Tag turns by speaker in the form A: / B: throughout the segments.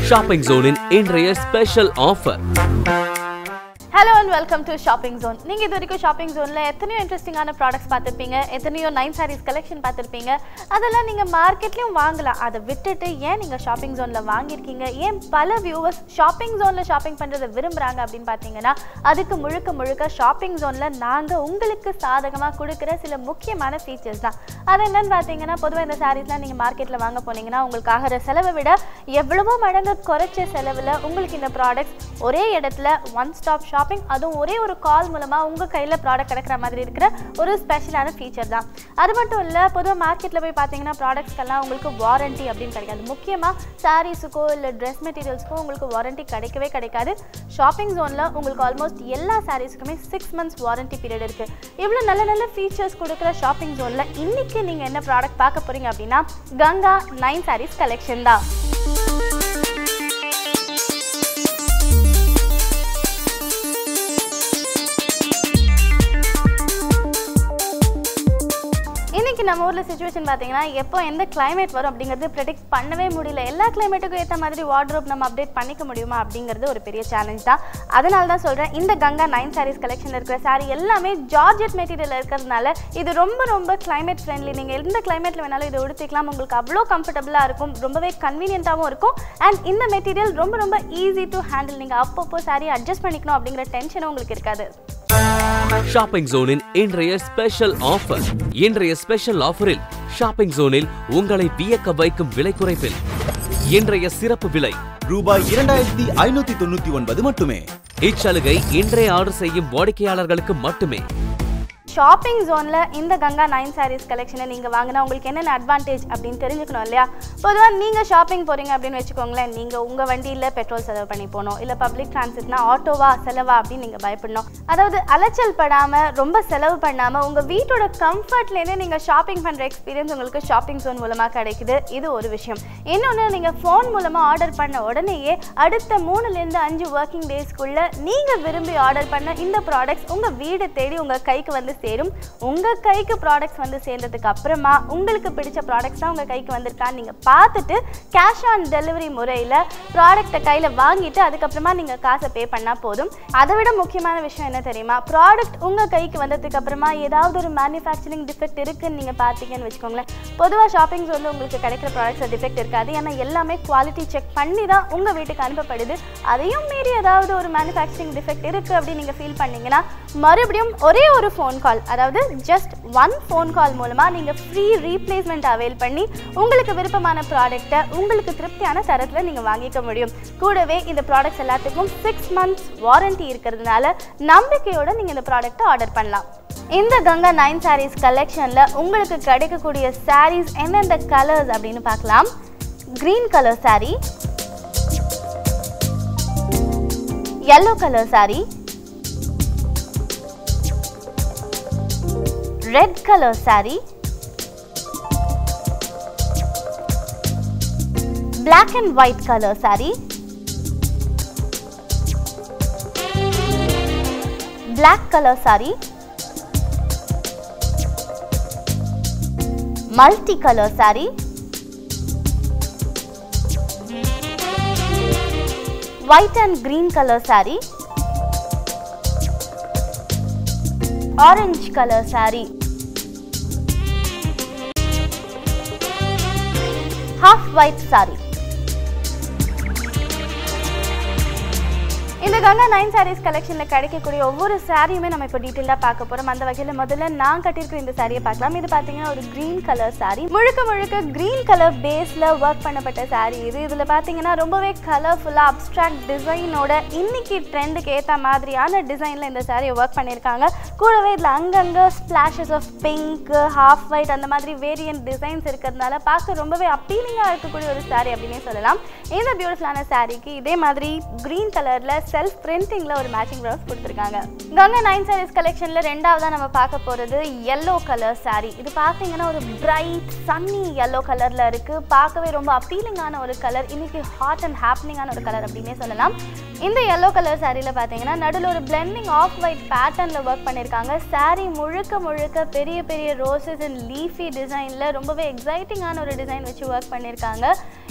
A: shopping ஜோனின் இன்றைய special offer
B: hello and welcome to shopping zone நீங்கள் இது வரைக்கும் ஷாப்பிங் ஜோனில் எத்தனையோ இன்ட்ரெஸ்டிங்கான ப்ராடக்ட்ஸ் பார்த்துருப்பீங்க எத்தனையோ நைன் சாரீஸ் கலெக்ஷன் பார்த்துருப்பீங்க அதெல்லாம் நீங்கள் மார்க்கெட்லேயும் வாங்கலாம் அதை விட்டுட்டு ஏன் நீங்கள் ஷாப்பிங் ஜோனில் வாங்கியிருக்கீங்க ஏன் பல வியூவர்ஸ் ஷாப்பிங் ஜோனில் ஷாப்பிங் பண்ணுறதை விரும்புகிறாங்க அப்படின்னு பார்த்தீங்கன்னா அதுக்கு முழுக்க முழுக்க ஷாப்பிங் ஜோனில் நாங்கள் உங்களுக்கு சாதகமாக கொடுக்குற சில முக்கியமான ஃபீச்சர்ஸ் தான் அது என்னன்னு பார்த்தீங்கன்னா பொதுவாக இந்த சாரீஸ்லாம் நீங்கள் மார்க்கெட்டில் வாங்க போனீங்கன்னா உங்களுக்கு ஆகிற செலவை விட எவ்வளவோ மடங்கு குறைச்ச செலவில் உங்களுக்கு இந்த ப்ராடக்ட்ஸ் ஒரே இடத்துல ஒன் ஸ்டாப் ஷாப்பிங் அதுவும் ஒரே ஒரு கால் மூலமாக உங்கள் கையில் ப்ராடக்ட் கிடைக்கிற மாதிரி இருக்கிற ஒரு ஸ்பெஷலான ஃபீச்சர் தான் அது மட்டும் இல்லை பொதுவாக மார்க்கெட்டில் போய் பார்த்தீங்கன்னா ப்ராடக்ட்ஸ்க்கெல்லாம் உங்களுக்கு வாரண்டி அப்படின்னு கிடைக்காது முக்கியமாக சாரீஸுக்கோ இல்லை ட்ரெஸ் மெட்டீரியல்ஸ்க்கோ உங்களுக்கு வாரண்டி கிடைக்கவே கிடைக்காது ஷாப்பிங் ஜோனில் உங்களுக்கு ஆல்மோஸ்ட் எல்லா சாரீஸ்க்குமே சிக்ஸ் மந்த்ஸ் வாரண்டி பீரியட் இருக்குது இவ்வளோ நல்ல நல்ல ஃபீச்சர்ஸ் கொடுக்குற ஷாப்பிங் ஜோனில் இன்றைக்கி நீங்கள் என்ன ப்ராடக்ட் பார்க்க போகிறீங்க அப்படின்னா கங்கா நைன் சாரீஸ் கலெக்ஷன் தான் இன்னைக்கு நம்ம ஊரில் சுச்சுவேஷன் பார்த்தீங்கன்னா எப்போ எந்த climate வரும் அப்படிங்கிறது ப்ரெடிக்ட் பண்ணவே முடியல எல்லா கிளைமேட்டுக்கும் ஏற்ற மாதிரி வார்ட்ரோப் நம்ம அப்டேட் பண்ணிக்க முடியுமா அப்படிங்கிறது ஒரு பெரிய சேலஞ்ச் தான் அதனால தான் சொல்கிறேன் இந்த கங்கா நைன் சாரீஸ் கலெக்ஷனில் இருக்கிற saree எல்லாமே ஜார்ஜெட் மெட்டீரியல் இருக்கிறதுனால இது ரொம்ப ரொம்ப climate ஃப்ரெண்ட்லி நீங்கள் எந்த கிளைமேட்டில் வேணாலும் இதை உடுத்திக்கலாம் உங்களுக்கு அவ்வளோ கம்ஃபர்டபுளாக இருக்கும் ரொம்பவே கன்வீனியண்ட்டாகவும் இருக்கும் அண்ட் இந்த மெட்டீரியல் ரொம்ப ரொம்ப ஈஸி டு ஹேண்டில் நீங்கள் அப்பப்போ saree அட்ஜஸ்ட் பண்ணிக்கணும் அப்படிங்கிற டென்ஷனும் உங்களுக்கு இருக்காது
A: ஷாப்பிங் ஜோனின் இன்றைய ஸ்பெஷல் ஆஃபர் இன்றைய ஸ்பெஷல் ஆஃபரில் ஷாப்பிங் ஜோனில் உங்களை வியக்க வைக்கும் விலை குறைப்பில் இன்றைய சிறப்பு விலை
C: ரூபாய் இரண்டாயிரத்தி ஐநூத்தி தொண்ணூத்தி ஒன்பது மட்டுமே
A: இச்சலுகை இன்றைய ஆர்டர் செய்யும் வாடிக்கையாளர்களுக்கு மட்டுமே
B: ஷாப்பிங் ஜோனில் இந்த கங்கா நைன் சாரீஸ் கலெக்ஷனை நீங்கள் வாங்கினா உங்களுக்கு என்னென்ன அட்வான்டேஜ் அப்படின்னு தெரிஞ்சுக்கணும் இல்லையா பொதுவாக நீங்கள் ஷாப்பிங் போகிறீங்க அப்படின்னு வச்சுக்கோங்களேன் நீங்கள் உங்கள் வண்டியில் பெட்ரோல் செலவு பண்ணி போகணும் இல்லை பப்ளிக் டிரான்சிட்னா ஆட்டோவா செலவா அப்படின்னு நீங்கள் பயப்படணும் அதாவது அலைச்சல் படாமல் ரொம்ப செலவு பண்ணாமல் உங்கள் வீட்டோட கம்ஃபர்ட்லேருந்தே நீங்கள் ஷாப்பிங் பண்ணுற எக்ஸ்பீரியன்ஸ் உங்களுக்கு ஷாப்பிங் ஜோன் மூலமாக கிடைக்குது இது ஒரு விஷயம் இன்னொன்று நீங்கள் ஃபோன் மூலமாக ஆர்டர் பண்ண உடனேயே அடுத்த மூணுலேருந்து அஞ்சு ஒர்க்கிங் டேஸ்க்குள்ளே நீங்கள் விரும்பி ஆர்டர் பண்ண இந்த ப்ராடக்ட்ஸ் உங்கள் வீடு தேடி உங்கள் கைக்கு வந்து சேரும் உங்கள் கைக்கு ப்ராடக்ட்ஸ் வந்து சேர்ந்ததுக்கு அப்புறமா உங்களுக்கு பிடிச்ச ப்ராடக்ட்ஸ் தான் உங்கள் கைக்கு வந்திருக்கான்னு நீங்கள் பார்த்துட்டு கேஷ் ஆன் டெலிவரி முறையில் ப்ராடக்ட்டை கையில் வாங்கிட்டு அதுக்கப்புறமா நீங்கள் காசை பே பண்ணால் போதும் அதை விட முக்கியமான விஷயம் என்ன தெரியுமா ப்ராடக்ட் உங்கள் கைக்கு வந்ததுக்கு அப்புறமா ஏதாவது ஒரு மேனுஃபேக்சரிங் டிஃபெக்ட் இருக்குன்னு நீங்கள் பார்த்தீங்கன்னு வச்சுக்கோங்களேன் பொதுவாக ஷாப்பிங்ஸ் வந்து உங்களுக்கு கிடைக்கிற ப்ராடக்ட்ஸில் டிஃபெக்ட் இருக்காது ஏன்னா எல்லாமே குவாலிட்டி செக் பண்ணி தான் உங்கள் வீட்டுக்கு அனுப்பப்படுது அதையும் மீறி ஏதாவது ஒரு மேனுஃபேக்சரிங் டிஃபெக்ட் இருக்குது அப்படின்னு நீங்கள் ஃபீல் பண்ணீங்கன்னா மறுபடியும் ஒரே ஒரு ஃபோன் கால் அதாவது ஜஸ்ட் ஒன் ஃபோன் கால் மூலமாக நீங்கள் ஃப்ரீ ரீப்ளேஸ்மெண்ட் அவைல் பண்ணி உங்களுக்கு விருப்பமான ப்ராடக்ட்டை உங்களுக்கு திருப்தியான தரத்தில் நீங்கள் வாங்கிக்க முடியும் கூடவே இந்த ப்ராடக்ட்ஸ் எல்லாத்துக்கும் சிக்ஸ் மந்த்ஸ் வாரண்டி இருக்கிறதுனால நம்பிக்கையோட நீங்கள் இந்த ப்ராடக்ட்டை ஆர்டர் பண்ணலாம் இந்த கங்கா நைன் சாரீஸ் கலெக்ஷனில் உங்களுக்கு கிடைக்கக்கூடிய சாரீஸ் எந்தெந்த கலர்ஸ் அப்படின்னு பார்க்கலாம் green colour saree yellow colour saree red colour saree black and white colour saree black colour saree multi colour saree white and green color saree orange color saree half white saree இந்த Ganga nine saris கலெக்ஷனில் கிடைக்கக்கூடிய ஒவ்வொரு சாரியுமே நம்ம இப்போ டீட்டெயிலாக பார்க்க போகிறோம் அந்த வகையில் முதல்ல நான் கட்டியிருக்கிற இந்த சாரியை பார்க்கலாம் இது பார்த்தீங்கன்னா ஒரு க்ரீன் கலர் saree முழுக்க முழுக்க க்ரீன் கலர் பேஸில் ஒர்க் பண்ணப்பட்ட saree இது இதில் பார்த்தீங்கன்னா ரொம்பவே கலர்ஃபுல்லாக அப்ட்ராக்ட் டிசைனோட இன்னைக்கு ட்ரெண்டுக்கு ஏற்ற மாதிரியான டிசைனில் இந்த சாரியை ஒர்க் பண்ணியிருக்காங்க கூடவே இதில் அங்கங்கே splashes of pink half white அந்த மாதிரி வேரியன்ட் டிசைன்ஸ் இருக்கிறதுனால பார்க்க ரொம்பவே அப்பீலிங்காக இருக்கக்கூடிய ஒரு saree அப்படின்னே சொல்லலாம் இந்த பியூட்டிஃபுல்லான சாரீக்கு இதே மாதிரி க்ரீன் கலரில் செல்ஃப் பிரிண்டிங்கில் ஒரு மேட்சிங் ப்ளவுஸ் கொடுத்துருக்காங்க கங்கா நைன் சாரீஸ் கலெக்ஷனில் ரெண்டாவதாக நம்ம பார்க்க போகிறது yellow கலர் saree இது பார்த்தீங்கன்னா ஒரு பிரைட் சன்னி yellow கலரில் இருக்குது பார்க்கவே ரொம்ப அப்பீலிங்கான ஒரு கலர் இன்னைக்கு ஹாட் அண்ட் ஹாப்பனிங்கான ஒரு கலர் அப்படின்னே சொல்லலாம் இந்த yellow கலர் சாரியில் பார்த்தீங்கன்னா நடுவில் ஒரு பிளெண்டிங் ஆஃப் ஒயிட் பேட்டர்னில் ஒர்க் பண்ணியிருக்காங்க saree முழுக்க முழுக்க பெரிய பெரிய ரோசஸ் அண்ட் லீஃபி டிசைனில் ரொம்பவே எக்ஸைட்டிங்கான ஒரு டிசைன் வச்சு ஒர்க் பண்ணியிருக்காங்க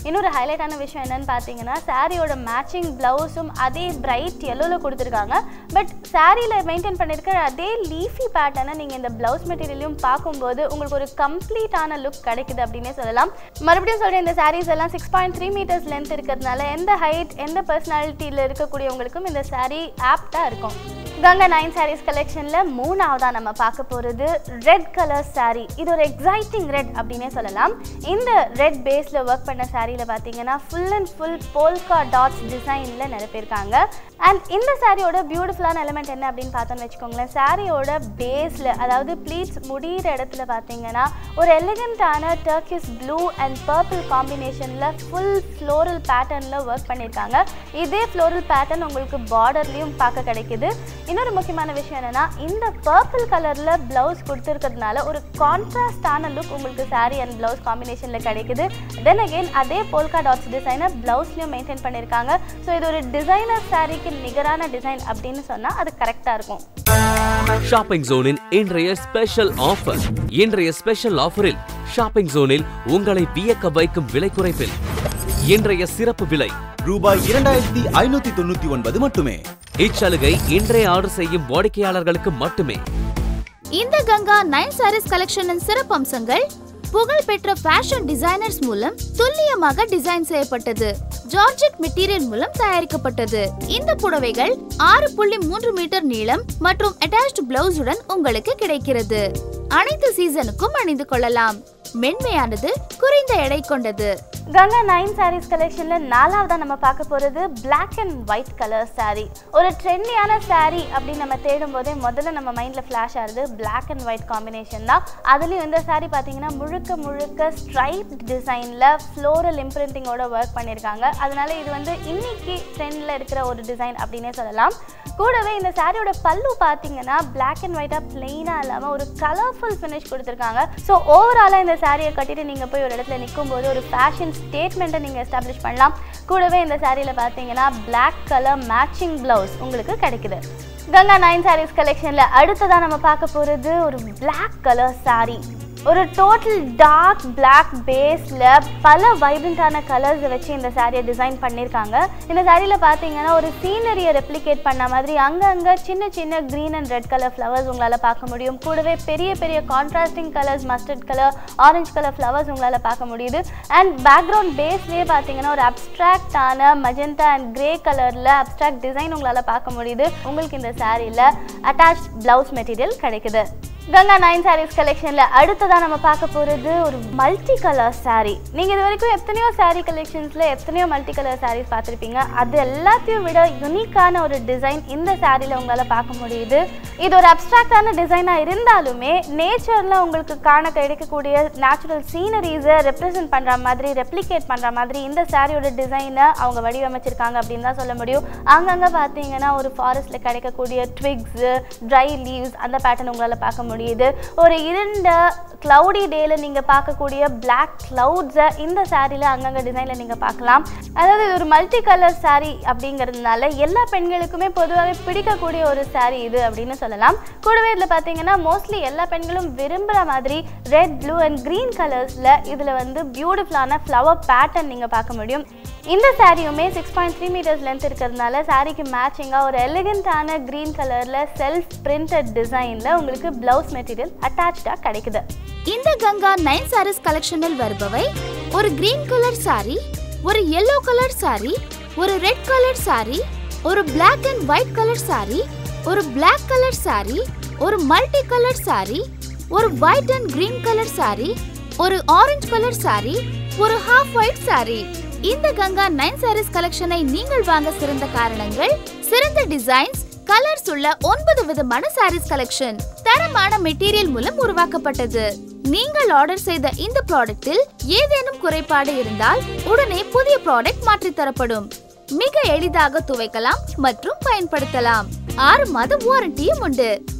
B: இன்னொரு ஹைலைட்டான விஷயம் என்னன்னு பார்த்தீங்கன்னா சாரியோட மேட்சிங் ப்ளவுஸும் அதே பிரைட் எல்லோவில் கொடுத்துருக்காங்க பட் சாரியில் மெயின்டைன் பண்ணியிருக்கிற அதே லீஃபி பேட்டர்னை நீங்கள் இந்த ப்ளவுஸ் மெட்டீரியலையும் பார்க்கும்போது உங்களுக்கு ஒரு கம்ப்ளீட்டான லுக் கிடைக்குது அப்படின்னே சொல்லலாம் மறுபடியும் சொல்கிறேன் இந்த சாரீஸ் எல்லாம் six point three metres length இருக்கிறதுனால எந்த ஹைட் எந்த பர்சனாலிட்டியில் இருக்கக்கூடியவங்களுக்கும் இந்த saree ஆப்டாக இருக்கும் கங்கா நைன் சாரீஸ் கலெக்ஷனில் மூணாவதாக நம்ம பார்க்க போகிறது ரெட் கலர் saree இது ஒரு எக்ஸைட்டிங் ரெட் அப்படின்னே சொல்லலாம் இந்த ரெட் பேஸில் ஒர்க் பண்ண சாரியில் பார்த்தீங்கன்னா full and full polka dots டிசைனில் நிரப்பியிருக்காங்க அண்ட் இந்த சாரியோட பியூட்டிஃபுல்லான எலிமெண்ட் என்ன அப்படின்னு பார்த்தோன்னு வச்சுக்கோங்களேன் சாரியோட பேஸில் அதாவது ப்ளீட்ஸ் முடிகிற இடத்துல பார்த்தீங்கன்னா ஒரு எலிகண்ட்டான டர்க்கிஸ் ப்ளூ அண்ட் பர்பிள் காம்பினேஷனில் ஃபுல் ஃப்ளோரல் பேட்டர்னில் ஒர்க் பண்ணியிருக்காங்க இதே ஃப்ளோரல் பேட்டர்ன் உங்களுக்கு பார்டர்லேயும் பார்க்க கிடைக்குது இன்னொரு முக்கியமான விஷயம் என்னன்னா இந்த பர்பிள் கலரில் ப்ளவுஸ் கொடுத்துருக்கிறதுனால ஒரு கான்ட்ராஸ்டான லுக் உங்களுக்கு saree அண்ட் ப்ளவுஸ் காம்பினேஷனில் கிடைக்குது தென் அகெயின் அதே போல்கா டாட்ஸ் டிசைனை ப்ளவுஸ்லையும் மெயின்டைன் பண்ணியிருக்காங்க ஸோ இது ஒரு டிசைனர் சாரீக்கு நிகரான டிசைன் அப்படின்னு சொன்னால் அது கரெக்டாக இருக்கும்
A: ஷாப்பிங் ஜோனின் இன்றைய ஸ்பெஷல் ஆஃபர் இன்றைய ஸ்பெஷல் ஆஃபரில் ஷாப்பிங் ஜோனில் உங்களை வியக்க வைக்கும் விலை குறைப்பில் இன்றைய சிறப்பு விலை
C: ரூபாய் இரண்டாயிரத்தி ஐநூத்தி தொண்ணூத்தி ஒன்பது மட்டுமே
A: இச்சலுகை இன்றைய ஆர்டர் செய்யும் வாடிக்கையாளர்களுக்கு மட்டுமே
D: இந்த கங்கா நைன் சாரீஸ் கலெக்ஷனின் சிறப்பம்சங்கள் புகழ்பெற்ற ஃபேஷன் டிசைனர்ஸ் மூலம் துல்லியமாக டிசைன் செய்யப்பட்டது ஜார்ஜெட் மெட்டீரியல் மூலம் தயாரிக்கப்பட்டது இந்த புடவைகள் ஆறு புள்ளி மூன்று மீட்டர் நீளம் மற்றும் அட்டாச்ட் பிளவுஸுடன் உங்களுக்கு கிடைக்கிறது அனைத்து சீசனுக்கும் அணிந்து கொள்ளலாம் மென்மையானது குறைந்த எடை கொண்டது
B: கங்கா நைன் சாரீஸ் கலெக்ஷனில் நாலாவதாக நம்ம பார்க்க போகிறது Black and white colour saree ஒரு ட்ரெண்டியான saree அப்படின்னு நம்ம தேடும் போதே முதல்ல நம்ம மைண்டில் ஃப்ளாஷ் ஆகுது Black அண்ட் ஒயிட் காம்பினேஷன் தான் அதுலேயும் இந்த saree பார்த்தீங்கன்னா முழுக்க முழுக்க ஸ்ட்ரைப் டிசைனில் ஃப்ளோரல் இம்ப்ரிண்டிங்கோட ஒர்க் பண்ணியிருக்காங்க அதனால இது வந்து இன்னைக்கு ட்ரெண்டில் இருக்கிற ஒரு டிசைன் அப்படின்னே சொல்லலாம் கூடவே இந்த சாரியோட பல்லு பார்த்தீங்கன்னா Black அண்ட் ஒயிட்டாக பிளெயினாக இல்லாமல் ஒரு கலர்ஃபுல் ஃபினிஷ் கொடுத்துருக்காங்க ஸோ ஓவராலாக இந்த சாரியை கட்டிட்டு நீங்கள் போய் ஒரு இடத்துல நிற்கும் போது ஒரு ஃபேஷன் ஸ்டேட்மெண்ட்டை நீங்கள் எஸ்டாப்ளிஷ் பண்ணலாம் கூடவே இந்த சாரியில் பார்த்தீங்கன்னா Black கலர் மேட்சிங் ப்ளவுஸ் உங்களுக்கு கிடைக்குது கங்கா நைன் சாரீஸ் கலெக்ஷனில் அடுத்ததாக நம்ம பார்க்க போகிறது ஒரு Black கலர் saree ஒரு டோட்டல் டார்க் Black பேஸில் பல வைப்ரண்ட்டான கலர்ஸை வச்சு இந்த சாரியை டிசைன் பண்ணியிருக்காங்க இந்த சாரியில் பார்த்தீங்கன்னா ஒரு சீனரியை ரெப்ளிகேட் பண்ண மாதிரி அங்கங்கே சின்ன சின்ன green and red colour flowers உங்களால் பார்க்க முடியும் கூடவே பெரிய பெரிய contrasting colours mustard colour orange colour flowers உங்களால் பார்க்க முடியுது அண்ட் பேக்ரவுண்ட் பேஸ்லேயே பார்த்தீங்கன்னா ஒரு அப்ட்ராக்டான மஜெண்டா அண்ட் கிரே கலரில் அப்ட்ராக்ட் டிசைன் உங்களால் பார்க்க முடியுது உங்களுக்கு இந்த சாரியில் அட்டாச் ப்ளவுஸ் மெட்டீரியல் கிடைக்குது கங்கா நைன் சாரீஸ் கலெக்ஷனில் அடுத்ததாக நம்ம பார்க்க போகிறது ஒரு மல்டி கலர் saree நீங்கள் இது வரைக்கும் எத்தனையோ saree கலெக்ஷன்ஸில் எத்தனையோ மல்டி கலர் sarees பார்த்துருப்பீங்க அது எல்லாத்தையும் விட யுனிக்கான ஒரு டிசைன் இந்த சாரியில் உங்களால் பார்க்க முடியுது இது ஒரு அப்ட்ராக்டான டிசைனாக இருந்தாலுமே நேச்சரில் உங்களுக்கு காண கிடைக்கக்கூடிய நேச்சுரல் சீனரிஸை ரெப்ரசென்ட் பண்ணுற மாதிரி ரெப்ளிகேட் பண்ணுற மாதிரி இந்த சாரியோட டிசைனை அவங்க வடிவமைச்சிருக்காங்க அப்படின்னு தான் சொல்ல முடியும் அங்கங்கே பார்த்தீங்கன்னா ஒரு ஃபாரஸ்ட்டில் கிடைக்கக்கூடிய ட்விக்ஸு ட்ரை லீவ்ஸ் அந்த பேட்டர்ன் உங்களால் பார்க்க முடியுது ஒரு இருண்ட க்ளவுடி டேல நீங்கள் பார்க்கக்கூடிய Black clouds-அ இந்த சாரியில் அங்கங்கே டிசைனில் நீங்கள் பார்க்கலாம் அதாவது இது ஒரு மல்டி கலர் saree அப்படிங்கிறதுனால எல்லா பெண்களுக்குமே பொதுவாகவே பிடிக்கக்கூடிய ஒரு saree இது அப்படின்னு சொல்லலாம் கூடவே இதில் பார்த்தீங்கன்னா மோஸ்ட்லி எல்லா பெண்களும் விரும்புகிற மாதிரி ரெட் ப்ளூ அண்ட் க்ரீன் கலர்ஸில் இதில் வந்து பியூட்டிஃபுல்லான ஃப்ளவர் பேட்டர்ன் நீங்கள் பார்க்க முடியும் இந்த சாரியுமே six point three metres length இருக்கிறதுனால சாரிக்கு மேட்சிங்காக ஒரு எலிகண்ட்டான க்ரீன் கலரில் செல்ஃப் பிரிண்டட் டிசைனில் உங்களுக்கு ப்ளவுஸ் மெட்டீரியல் அட்டாச்சாக கிடைக்குது
D: இந்த கங்கா நைன் சாரீஸ் கலெக்ஷனில் வருபவை ஒரு கிரீன் கலர் saree ஒரு எல்லோ கலர் saree ஒரு ரெட் கலர் saree ஒரு Black and white colour saree ஒரு Black கலர் saree ஒரு மல்டி கலர் saree ஒரு white and green colour saree ஒரு ஆரஞ்சு கலர் saree ஒரு ஹாஃப் ஒயிட் saree இந்த Ganga nine saris கலெக்ஷனை நீங்கள் வாங்க சிறந்த காரணங்கள் சிறந்த டிசைன்ஸ் கலர்ஸ் உள்ள ஒன்பது விதமான சாரீஸ் கலெக்ஷன் தரமான மெட்டீரியல் மூலம் உருவாக்கப்பட்டது நீங்கள் ஆர்டர் செய்த இந்த ப்ராடக்ட்டில் ஏதேனும் குறைபாடு இருந்தால் உடனே புதிய ப்ராடக்ட் மாற்றி தரப்படும் மிக எளிதாக துவைக்கலாம் மற்றும் பயன்படுத்தலாம் ஆறு மாத வாரண்டியும் உண்டு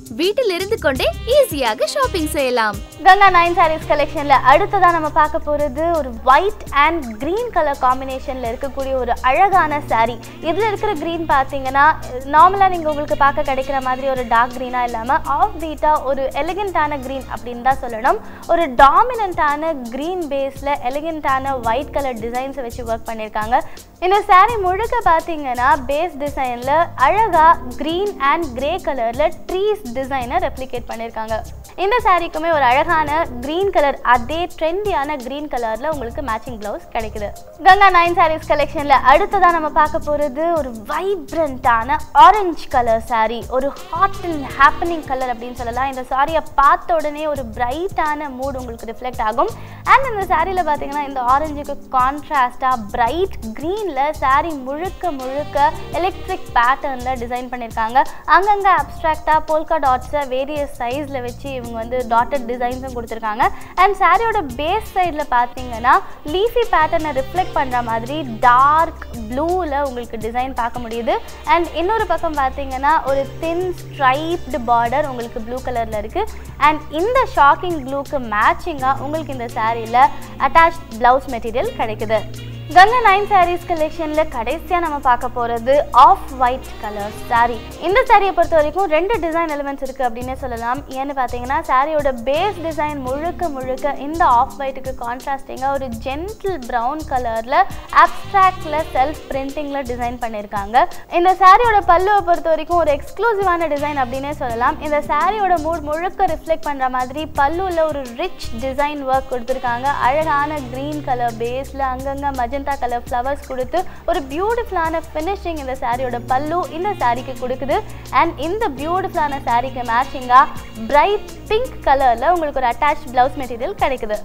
D: வீட்டில் இருந்து கொண்டே ஈஸியாக ஷாப்பிங் செய்யலாம்
B: கங்கா நைன் சாரீஸ் கலெக்ஷன்ல அடுத்ததா நம்ம பார்க்க போறது ஒரு ஒயிட் அண்ட் கிரீன் கலர் காம்பினேஷன்ல இருக்கக்கூடிய ஒரு அழகான saree இதுல இருக்கிற கிரீன் பார்த்தீங்கன்னா நார்மலா நீங்க உங்களுக்கு பார்க்க கிடைக்கிற மாதிரி ஒரு டார்க் கிரீனா இல்லாம ஆஃப் பீட்டா ஒரு எலிகண்டான கிரீன் அப்படின்னு தான் சொல்லணும் ஒரு டாமினண்டான கிரீன் பேஸ்ல எலிகண்டான ஒயிட் கலர் டிசைன்ஸை வச்சு ஒர்க் பண்ணியிருக்காங்க இந்த saree முழுக்க பார்த்தீங்கன்னா பேஸ் டிசைன்ல அழகா கிரீன் அண்ட் கிரே கலர்ல ட்ரீஸ் டிசைனை ரெப்ளிகேட் பண்ணியிருக்காங்க இந்த சாரீக்குமே ஒரு அழகான கிரீன் கலர் அதே ட்ரெண்டியான கிரீன் கலர்ல உங்களுக்கு மேட்சிங் பிளவுஸ் கிடைக்குது கங்கா நைன் சாரீஸ் கலெக்ஷன்ல அடுத்ததா நம்ம பார்க்க போறது ஒரு வைப்ரண்டான ஆரஞ்சு கலர் saree ஒரு ஹாட் அண்ட் ஹாப்பனிங் கலர் அப்படின்னு சொல்லலாம் இந்த சாரியை பார்த்த உடனே ஒரு பிரைட்டான மூட் உங்களுக்கு ரிஃப்ளெக்ட் ஆகும் அண்ட் இந்த சாரியில் பார்த்தீங்கன்னா இந்த ஆரஞ்சுக்கு கான்ட்ராஸ்டாக பிரைட் க்ரீனில் saree முழுக்க முழுக்க எலக்ட்ரிக் பேட்டர்னில் டிசைன் பண்ணியிருக்காங்க அங்கங்கே அப்ட்ராக்டாக போல்கா டாட்ஸை வேரியஸ் சைஸில் வச்சு இவங்க வந்து டாட்டட் டிசைன்ஸும் கொடுத்துருக்காங்க அண்ட் சாரியோட பேஸ் சைடில் பார்த்தீங்கன்னா லீஃபி பேட்டர்னை ரிஃப்ளெக்ட் பண்ணுற மாதிரி டார்க் ப்ளூவில் உங்களுக்கு டிசைன் பார்க்க முடியுது அண்ட் இன்னொரு பக்கம் பார்த்தீங்கன்னா ஒரு தின் ஸ்ட்ரைப்டு பார்டர் உங்களுக்கு ப்ளூ கலரில் இருக்குது அண்ட் இந்த ஷாக்கிங் ப்ளூக்கு மேட்சிங்காக உங்களுக்கு இந்த சாரியில் அட்டாச் ப்ளவுஸ் மெட்டீரியல் கிடைக்குது கங்கா நைன் சாரீஸ் கலெக்ஷனில் கடைசியாக நம்ம பார்க்க போகிறது ஆஃப் ஒயிட் கலர் saree இந்த சாரியை பொறுத்த வரைக்கும் ரெண்டு டிசைன் எலிமெண்ட்ஸ் இருக்குது அப்படின்னே சொல்லலாம் ஏன்னு பார்த்தீங்கன்னா சாரியோட பேஸ் டிசைன் முழுக்க முழுக்க இந்த ஆஃப் ஒயிட்டுக்கு கான்ட்ராஸ்டிங்காக ஒரு ஜென்டில் ப்ரௌன் கலரில் அப்ட்ராக்டில் செல்ஃப் பிரிண்டிங்கில் டிசைன் பண்ணியிருக்காங்க இந்த சாரியோட பல்லுவை பொறுத்த வரைக்கும் ஒரு எக்ஸ்க்ளூசிவான டிசைன் அப்படின்னே சொல்லலாம் இந்த சாரியோட மூட் முழுக்க ரிஃப்ளெக்ட் பண்ணுற மாதிரி பல்லுவில் ஒரு ரிச் டிசைன் ஒர்க் கொடுத்துருக்காங்க அழகான க்ரீன் கலர் பேஸில் அங்கங்கே மஜந்தா கலர் ஃப்ளவர்ஸ் கொடுத்து ஒரு பியூட்டிஃபுல்லான ஃபினிஷிங் இந்த சாரியோட பல்லு இந்த சாரிக்கு கொடுக்குது அண்ட் இந்த பியூட்டிஃபுல்லான சாரிக்கு மேட்சிங்காக பிரைட் பிங்க் கலரில் உங்களுக்கு ஒரு அட்டாச் ப்ளவுஸ் மெட்டீரியல் கிடைக்குது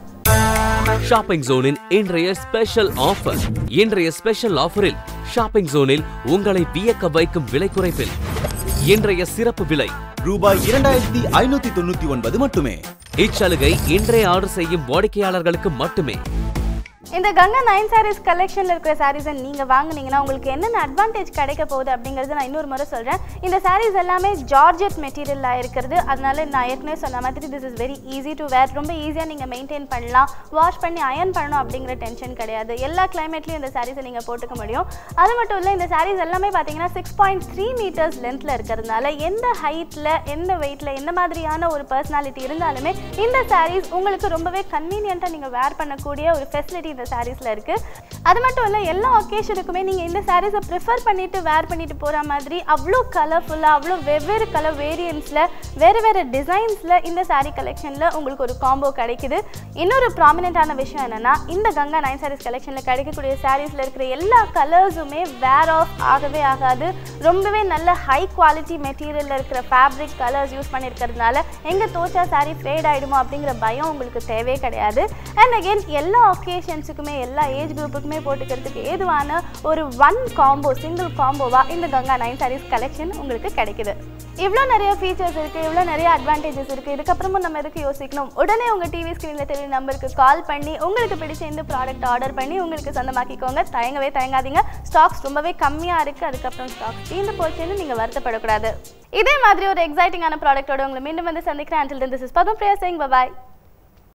A: ஷாப்பிங் ஜோனின் இன்றைய ஸ்பெஷல் ஆஃபர் இன்றைய ஸ்பெஷல் ஆஃபரில் ஷாப்பிங் ஜோனில் உங்களை வியக்க வைக்கும் விலை குறைப்பில் இன்றைய சிறப்பு விலை
C: ரூபாய் இரண்டாயிரத்தி ஐநூத்தி தொண்ணூத்தி ஒன்பது மட்டுமே
A: இச்சலுகை இன்றைய ஆர்டர் செய்யும் வாடிக்கையாளர்களுக்கு மட்டுமே
B: இந்த கங்கா நைன் சாரீஸ் கலெக்ஷனில் இருக்கிற சாரீஸை நீங்கள் வாங்குனீங்கன்னா உங்களுக்கு என்னென்ன அட்வான்டேஜ் கிடைக்க போகுது அப்படிங்கிறது நான் இன்னொரு முறை சொல்கிறேன் இந்த சாரீஸ் எல்லாமே ஜார்ஜெட் மெட்டீரியலாக இருக்கிறது அதனால நான் ஏற்கனவே சொன்ன மாதிரி this is very easy to wear ரொம்ப ஈஸியாக நீங்கள் மெயின்டைன் பண்ணலாம் வாஷ் பண்ணி அயர்ன் பண்ணணும் அப்படிங்கிற டென்ஷன் கிடையாது எல்லா கிளைமேட்லையும் இந்த சாரீஸை நீங்கள் போட்டுக்க முடியும் அது மட்டும் இல்லை இந்த சாரீஸ் எல்லாமே பார்த்தீங்கன்னா சிக்ஸ் பாயிண்ட் த்ரீ மீட்டர்ஸ் லென்த்தில் இருக்கிறதுனால எந்த ஹைட்டில் எந்த வெயிட்டில் எந்த மாதிரியான ஒரு பர்சனாலிட்டி இருந்தாலுமே இந்த சாரீஸ் உங்களுக்கு ரொம்பவே கன்வீனியண்ட்டாக நீங்கள் வேர் பண்ணக்கூடிய ஒரு ஃபெசிலிட்டி இந்த சாரீஸில் இருக்குது அது மட்டும் இல்லை எல்லா ஒகேஷனுக்குமே நீங்கள் இந்த சாரீஸை ப்ரிஃபர் பண்ணிட்டு வேர் பண்ணிட்டு போகிற மாதிரி அவ்வளோ கலர்ஃபுல்லாக அவ்வளோ வெவ்வேறு கலர் வேரியன்ஸில் வேறு வேறு டிசைன்ஸில் இந்த saree கலெக்ஷனில் உங்களுக்கு ஒரு காம்போ கிடைக்குது இன்னொரு ப்ராமினெண்ட்டான விஷயம் என்னென்னா இந்த கங்கா நைன் சாரீஸ் கலெக்ஷனில் கிடைக்கக்கூடிய சாரீஸில் இருக்கிற எல்லா கலர்ஸுமே வேர் ஆஃப் ஆகவே ஆகாது ரொம்பவே நல்ல ஹை குவாலிட்டி மெட்டீரியலில் இருக்கிற ஃபேப்ரிக் கலர்ஸ் யூஸ் பண்ணியிருக்கிறதுனால எங்கே தோச்சா saree ஃபேட் ஆகிடுமோ அப்படிங்கிற பயம் உங்களுக்கு தேவையே கிடையாது அண்ட் அகெயின் எல்லா ஒகேஷன்ஸுக்குமே எல்லா ஏஜ் குரூப்புக்குமே போட்டுக்கிறதுக்கு ஏதுவான ஒரு ஒன் காம்போ சிங்கிள் காம்போவாக இந்த கங்கா நைன் சாரீஸ் கலெக்ஷன் உங்களுக்கு கிடைக்குது இவ்வளோ நிறைய ஃபீச்சர்ஸ் இருக்குது இவ்வளோ நிறைய அட்வான்டேஜஸ் இருக்குது இதுக்கப்புறமும் நம்ம எதுக்கு யோசிக்கணும் உடனே உங்கள் டிவி ஸ்க்ரீனில் தெரிய நம்பருக்கு கால் பண்ணி உங்களுக்கு பிடிச்ச இந்த ப்ராடக்ட் ஆர்டர் பண்ணி உங்களுக்கு சொந்தமாக்கிக்கோங்க தயங்கவே தயங்காதீங்க ஸ்டாக்ஸ் ரொம்பவே கம்மியாக இருக்குது அதுக்கப்புறம் ஸ்டாக்ஸ் தீர்ந்து போச்சுன்னு நீங்கள் வருத்தப்படக்கூடாது இதே மாதிரி ஒரு எக்ஸைட்டிங்கான ப்ராடக்ட்டோட உங்களை மீண்டும் வந்து சந்திக்கிறேன் அண்டில் திஸ் இஸ் பதம் பிரியா சிங் பாய்